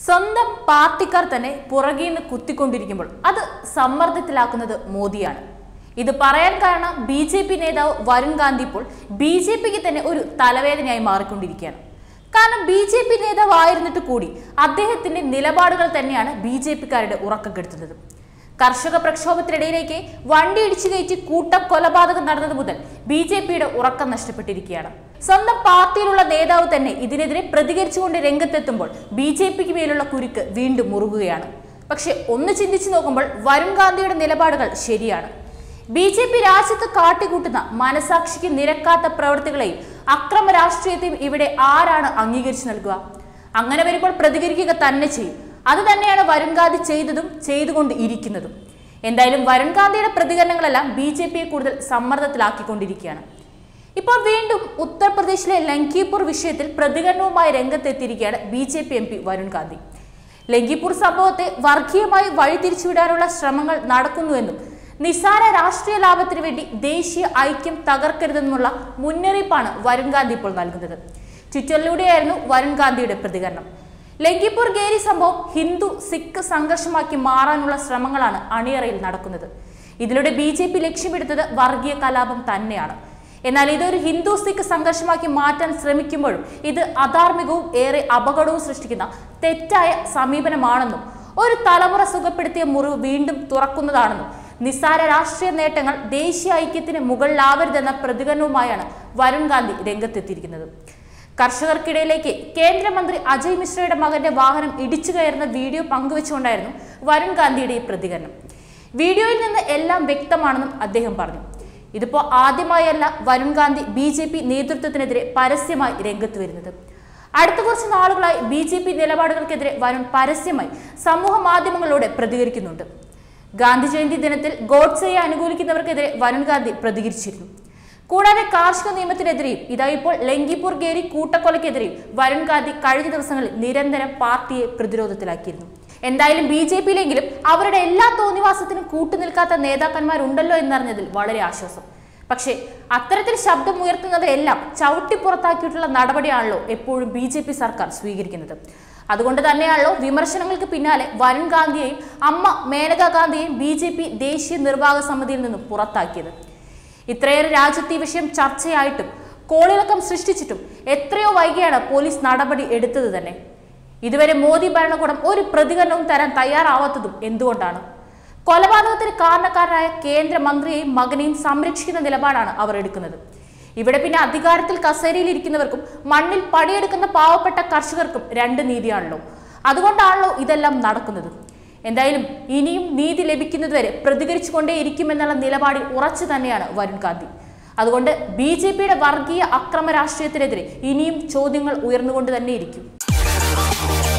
സ്വന്തം പാർട്ടിക്കാർ തന്നെ പുറകിൽ നിന്ന് കുത്തിക്കൊണ്ടിരിക്കുമ്പോൾ അത് സമ്മർദ്ദത്തിലാക്കുന്നത് മോദിയാണ് ഇത് പറയാൻ കാരണം ബി ജെ പി നേതാവ് വരുൺ ഗാന്ധി ഇപ്പോൾ ബി ജെ പിക്ക് തന്നെ ഒരു തലവേദനയായി മാറിക്കൊണ്ടിരിക്കുകയാണ് കാരണം ബി ജെ പി നേതാവ് ആയിരുന്നിട്ട് കൂടി അദ്ദേഹത്തിന്റെ നിലപാടുകൾ തന്നെയാണ് ബി ജെ പിക്കാരുടെ ഉറക്കം കെടുത്തുന്നത് കർഷക പ്രക്ഷോഭത്തിനിടയിലേക്ക് വണ്ടി ഇടിച്ചു കയറ്റി കൂട്ട കൊലപാതകം നടന്നത് മുതൽ ബി ജെ പിയുടെ ഉറക്കം നഷ്ടപ്പെട്ടിരിക്കുകയാണ് സ്വന്തം പാർട്ടിയിലുള്ള നേതാവ് തന്നെ ഇതിനെതിരെ പ്രതികരിച്ചുകൊണ്ട് രംഗത്തെത്തുമ്പോൾ ബി ജെ പിക്ക് മേലുള്ള കുരുക്ക് വീണ്ടും മുറുകുകയാണ് പക്ഷെ ഒന്ന് ചിന്തിച്ചു നോക്കുമ്പോൾ വരുൺ ഗാന്ധിയുടെ നിലപാടുകൾ ശരിയാണ് ബി ജെ പി രാജ്യത്ത് കാട്ടിക്കൂട്ടുന്ന മനസാക്ഷിക്ക് നിരക്കാത്ത പ്രവൃത്തികളെയും അക്രമ രാഷ്ട്രീയത്തെയും ഇവിടെ ആരാണ് അംഗീകരിച്ചു നൽകുക അങ്ങനെ വരുമ്പോൾ പ്രതികരിക്കുക തന്നെ ചെയ്യും അത് തന്നെയാണ് വരുൺ ഗാന്ധി ചെയ്തതും ചെയ്തുകൊണ്ട് ഇരിക്കുന്നതും എന്തായാലും വരുൺ ഗാന്ധിയുടെ പ്രതികരണങ്ങളെല്ലാം ബി ജെ പിയെ കൂടുതൽ സമ്മർദ്ദത്തിലാക്കിക്കൊണ്ടിരിക്കുകയാണ് ഇപ്പോൾ വീണ്ടും ഉത്തർപ്രദേശിലെ ലങ്കിപൂർ വിഷയത്തിൽ പ്രതികരണവുമായി രംഗത്തെത്തിയിരിക്കുകയാണ് B J P M P Varun Gandhi Lakhimpur സംഭവത്തെ വർഗീയമായി വഴിതിരിച്ചുവിടാനുള്ള ശ്രമങ്ങൾ നടക്കുന്നുവെന്നും നിസ്സാര രാഷ്ട്രീയ ലാഭത്തിന് വേണ്ടി ദേശീയ ഐക്യം തകർക്കരുതെന്നുള്ള മുന്നറിയിപ്പാണ് വരുൺ ഗാന്ധി ഇപ്പോൾ നൽകുന്നത് ട്വിറ്ററിലൂടെയായിരുന്നു വരുൺ ഗാന്ധിയുടെ പ്രതികരണം ലങ്കിപൂർ ഗേരി സംഭവം ഹിന്ദു സിഖ് സംഘർഷമാക്കി മാറാനുള്ള ശ്രമങ്ങളാണ് അണിയറയിൽ നടക്കുന്നത് ഇതിലൂടെ ബി ജെ പി ലക്ഷ്യമിടുന്നത് വർഗീയ കലാപം തന്നെയാണ് എന്നാൽ ഇതൊരു ഹിന്ദു സിഖ് സംഘർഷമാക്കി മാറ്റാൻ ശ്രമിക്കുമ്പോഴും ഇത് അധാർമികവും ഏറെ അപകടവും സൃഷ്ടിക്കുന്ന തെറ്റായ സമീപനമാണെന്നും ഒരു തലമുറ സുഖപ്പെടുത്തിയ മുറിവ് വീണ്ടും തുറക്കുന്നതാണെന്നും നിസ്സാര രാഷ്ട്രീയ നേട്ടങ്ങൾ ദേശീയ ഐക്യത്തിന് മുകളിലാവരുതെന്ന പ്രതികരണവുമായാണ് വരുൺ ഗാന്ധി രംഗത്തെത്തിയിരിക്കുന്നത് കർഷകർക്കിടയിലേക്ക് കേന്ദ്രമന്ത്രി അജയ് മിശ്രയുടെ മകന്റെ വാഹനം ഇടിച്ചു കയറുന്ന വീഡിയോ പങ്കുവെച്ചുകൊണ്ടായിരുന്നു വരുൺ ഗാന്ധിയുടെ ഈ പ്രതികരണം വീഡിയോയിൽ നിന്ന് എല്ലാം വ്യക്തമാണെന്നും അദ്ദേഹം പറഞ്ഞു ഇതിപ്പോ ആദ്യമായല്ല Varun Gandhi B J P നേതൃത്വത്തിനെതിരെ പരസ്യമായി രംഗത്ത് വരുന്നത് അടുത്ത കുറച്ച് നാളുകളായി ബി ജെ പി നിലപാടുകൾക്കെതിരെ വരുൺ പരസ്യമായി സമൂഹ മാധ്യമങ്ങളിലൂടെ പ്രതികരിക്കുന്നുണ്ട് ഗാന്ധി ജയന്തി ദിനത്തിൽ ഗോഡ്സെയെ അനുകൂലിക്കുന്നവർക്കെതിരെ വരുൺ ഗാന്ധി പ്രതികരിച്ചിരുന്നു കൂടാതെ കാർഷിക നിയമത്തിനെതിരെയും ഇതാ ഇപ്പോൾ ലങ്കിപൂർ ഗേരി കൂട്ടക്കൊലയ്ക്കെതിരെയും വരുൺ ഗാന്ധി കഴിഞ്ഞ ദിവസങ്ങളിൽ നിരന്തരം പാർട്ടിയെ പ്രതിരോധത്തിലാക്കിയിരുന്നു എന്തായാലും ബി ജെ പിയിലെങ്കിലും അവരുടെ എല്ലാ തോന്നിവാസത്തിനും കൂട്ടുനിൽക്കാത്ത നേതാക്കന്മാരുണ്ടല്ലോ എന്നറിഞ്ഞതിൽ വളരെ ആശ്വാസം പക്ഷേ അത്തരത്തിൽ ശബ്ദം ഉയർത്തുന്നവരെല്ലാം ചവിട്ടി പുറത്താക്കിയിട്ടുള്ള നടപടിയാണല്ലോ എപ്പോഴും ബി ജെ പി സർക്കാർ സ്വീകരിക്കുന്നത് അതുകൊണ്ട് തന്നെയാണല്ലോ വിമർശനങ്ങൾക്ക് പിന്നാലെ വരുൺ ഗാന്ധിയെയും അമ്മ മേനകാ ഗാന്ധിയെയും ബി ജെ പി ദേശീയ നിർവാഹക സമിതിയിൽ നിന്നും പുറത്താക്കിയത് ഇത്രയേറെ രാജ്യത്ത് ഈ വിഷയം ചർച്ചയായിട്ടും കോളിളക്കം സൃഷ്ടിച്ചിട്ടും എത്രയോ വൈകിയാണ് പോലീസ് നടപടി എടുത്തത് തന്നെ ഇതുവരെ മോദി ഭരണകൂടം ഒരു പ്രതികരണവും തരാൻ തയ്യാറാവാത്തതും എന്തുകൊണ്ടാണ് കൊലപാതകത്തിന് കാരണക്കാരനായ കേന്ദ്രമന്ത്രിയെയും മകനെയും സംരക്ഷിക്കുന്ന നിലപാടാണ് അവർ എടുക്കുന്നത് ഇവിടെ പിന്നെ അധികാരത്തിൽ കസേരയിൽ ഇരിക്കുന്നവർക്കും മണ്ണിൽ പണിയെടുക്കുന്ന പാവപ്പെട്ട കർഷകർക്കും രണ്ട് നീതിയാണല്ലോ അതുകൊണ്ടാണല്ലോ ഇതെല്ലാം നടക്കുന്നത് എന്തായാലും ഇനിയും നീതി ലഭിക്കുന്നതുവരെ പ്രതികരിച്ചുകൊണ്ടേയിരിക്കുമെന്നുള്ള നിലപാടിൽ ഉറച്ചു തന്നെയാണ് വരുൺ ഗാന്ധി അതുകൊണ്ട് ബി ജെ പിയുടെ വർഗീയ അക്രമ രാഷ്ട്രീയത്തിനെതിരെ ഇനിയും ചോദ്യങ്ങൾ ഉയർന്നുകൊണ്ട് തന്നെ ഇരിക്കും